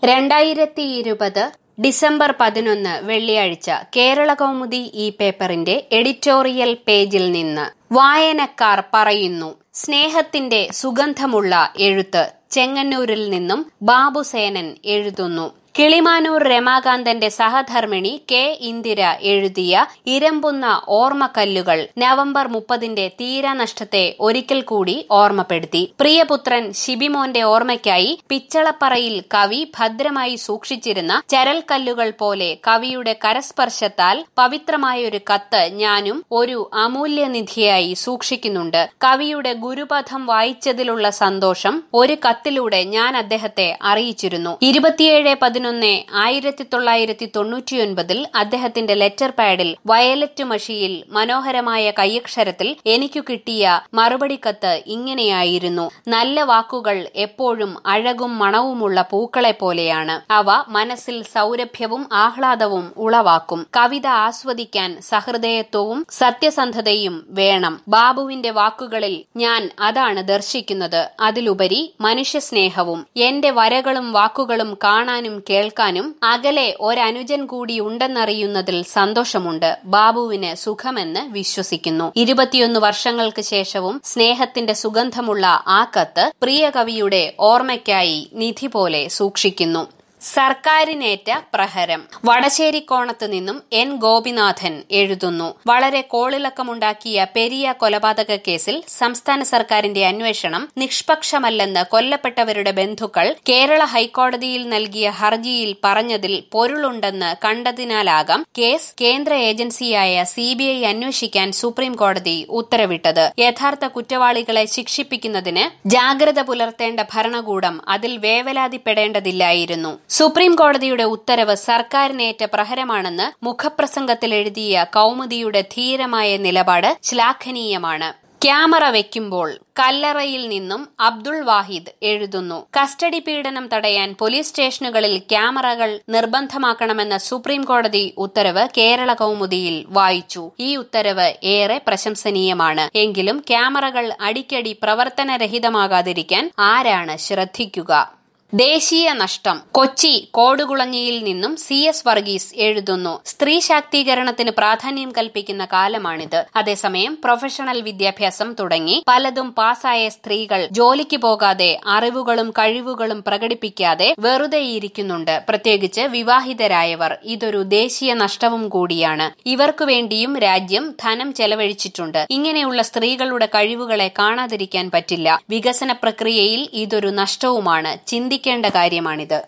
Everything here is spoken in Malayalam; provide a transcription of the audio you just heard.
രണ്ടായിരത്തി ഇരുപത് ഡിസംബർ പതിനൊന്ന് വെള്ളിയാഴ്ച കേരള കൗമുദി ഈ പേപ്പറിന്റെ എഡിറ്റോറിയൽ പേജിൽ നിന്ന് വായനക്കാർ പറയുന്നു സ്നേഹത്തിന്റെ സുഗന്ധമുള്ള എഴുത്ത് ചെങ്ങന്നൂരിൽ നിന്നും ബാബുസേനൻ എഴുതുന്നു കിളിമാനൂർ രമാകാന്തന്റെ സഹധർമ്മിണി കെ ഇന്ദിര എഴുതിയ ഇരമ്പുന്ന ഓർമ്മക്കല്ലുകൾ നവംബർ മുപ്പതിന്റെ തീരാനഷ്ടത്തെ ഒരിക്കൽ കൂടി ഓർമ്മപ്പെടുത്തി പ്രിയപുത്രൻ ശിബിമോന്റെ ഓർമ്മയ്ക്കായി പിച്ചളപ്പറയിൽ കവി ഭദ്രമായി സൂക്ഷിച്ചിരുന്ന ചരൽക്കല്ലുകൾ പോലെ കവിയുടെ കരസ്പർശത്താൽ പവിത്രമായൊരു കത്ത് ഞാനും ഒരു അമൂല്യനിധിയായി സൂക്ഷിക്കുന്നുണ്ട് കവിയുടെ ഗുരുപഥം വായിച്ചതിലുള്ള സന്തോഷം ഒരു കത്തിലൂടെ ഞാൻ അദ്ദേഹത്തെ അറിയിച്ചിരുന്നു ഇരുപത്തിയേഴ് പതിനൊന്ന് ആയിരത്തി തൊള്ളായിരത്തി തൊണ്ണൂറ്റിയൊൻപതിൽ അദ്ദേഹത്തിന്റെ ലെറ്റർ പാഡിൽ വയലറ്റ് മഷിയിൽ മനോഹരമായ കയ്യക്ഷരത്തിൽ എനിക്കു കിട്ടിയ മറുപടി കത്ത് ഇങ്ങനെയായിരുന്നു നല്ല വാക്കുകൾ എപ്പോഴും അഴകും മണവുമുള്ള പൂക്കളെ പോലെയാണ് അവ മനസ്സിൽ സൗരഭ്യവും ആഹ്ലാദവും ഉളവാക്കും കവിത ആസ്വദിക്കാൻ സഹൃദയത്വവും സത്യസന്ധതയും വേണം ബാബുവിന്റെ വാക്കുകളിൽ ഞാൻ അതാണ് ദർശിക്കുന്നത് അതിലുപരി മനുഷ്യസ്നേഹവും എന്റെ വരകളും വാക്കുകളും കാണാനും കേൾക്കാനും അകലെ ഒരനുജൻ കൂടി ഉണ്ടെന്നറിയുന്നതിൽ സന്തോഷമുണ്ട് ബാബുവിന് സുഖമെന്ന് വിശ്വസിക്കുന്നു ഇരുപത്തിയൊന്ന് വർഷങ്ങൾക്ക് ശേഷവും സ്നേഹത്തിന്റെ സുഗന്ധമുള്ള ആ കത്ത് പ്രിയ കവിയുടെ ഓർമ്മയ്ക്കായി നിധി പോലെ സൂക്ഷിക്കുന്നു സർക്കാരിനേറ്റ പ്രഹരം വടശ്ശേരിക്കോണത്ത് നിന്നും എൻ ഗോപിനാഥൻ എഴുതുന്നു വളരെ കോളിളക്കമുണ്ടാക്കിയ പെരിയ കൊലപാതക കേസിൽ സംസ്ഥാന സർക്കാരിന്റെ അന്വേഷണം നിഷ്പക്ഷമല്ലെന്ന് കൊല്ലപ്പെട്ടവരുടെ ബന്ധുക്കൾ കേരള ഹൈക്കോടതിയിൽ നൽകിയ ഹർജിയിൽ പറഞ്ഞതിൽ പൊരുളുണ്ടെന്ന് കണ്ടതിനാലാകാം കേസ് കേന്ദ്ര ഏജൻസിയായ സിബിഐ അന്വേഷിക്കാൻ സുപ്രീം കോടതി ഉത്തരവിട്ടത് യഥാർത്ഥ കുറ്റവാളികളെ ശിക്ഷിപ്പിക്കുന്നതിന് ജാഗ്രത പുലർത്തേണ്ട ഭരണകൂടം അതിൽ വേവലാതിപ്പെടേണ്ടതില്ലായിരുന്നു സുപ്രീം കോടതിയുടെ ഉത്തരവ് സർക്കാരിനേറ്റ പ്രഹരമാണെന്ന് മുഖപ്രസംഗത്തിൽ എഴുതിയ കൌമുദിയുടെ ധീരമായ നിലപാട് ശ്ലാഘനീയമാണ് ക്യാമറ വെക്കുമ്പോൾ കല്ലറയിൽ നിന്നും അബ്ദുൾ വാഹിദ് എഴുതുന്നു കസ്റ്റഡി പീഡനം തടയാൻ പോലീസ് സ്റ്റേഷനുകളിൽ ക്യാമറകൾ നിർബന്ധമാക്കണമെന്ന സുപ്രീം കോടതി ഉത്തരവ് കേരള കൗമുദിയിൽ വായിച്ചു ഈ ഉത്തരവ് ഏറെ പ്രശംസനീയമാണ് എങ്കിലും ക്യാമറകൾ അടിക്കടി പ്രവർത്തനരഹിതമാകാതിരിക്കാൻ ആരാണ് ശ്രദ്ധിക്കുക ദേശീയ നഷ്ടം കൊച്ചി കോടുകുളഞ്ഞിയിൽ നിന്നും സി എസ് വർഗീസ് എഴുതുന്നു സ്ത്രീ ശാക്തീകരണത്തിന് പ്രാധാന്യം കൽപ്പിക്കുന്ന കാലമാണിത് അതേസമയം പ്രൊഫഷണൽ വിദ്യാഭ്യാസം തുടങ്ങി പലതും പാസ്സായ സ്ത്രീകൾ ജോലിക്ക് പോകാതെ അറിവുകളും കഴിവുകളും പ്രകടിപ്പിക്കാതെ വെറുതെ ഇരിക്കുന്നുണ്ട് പ്രത്യേകിച്ച് വിവാഹിതരായവർ ഇതൊരു ദേശീയ നഷ്ടവും കൂടിയാണ് ഇവർക്കു വേണ്ടിയും രാജ്യം ധനം ചെലവഴിച്ചിട്ടുണ്ട് ഇങ്ങനെയുള്ള സ്ത്രീകളുടെ കഴിവുകളെ കാണാതിരിക്കാൻ പറ്റില്ല വികസന പ്രക്രിയയിൽ ഇതൊരു നഷ്ടവുമാണ് ചിന്തി ചിന്തിക്കേണ്ട കാര്യമാണിത്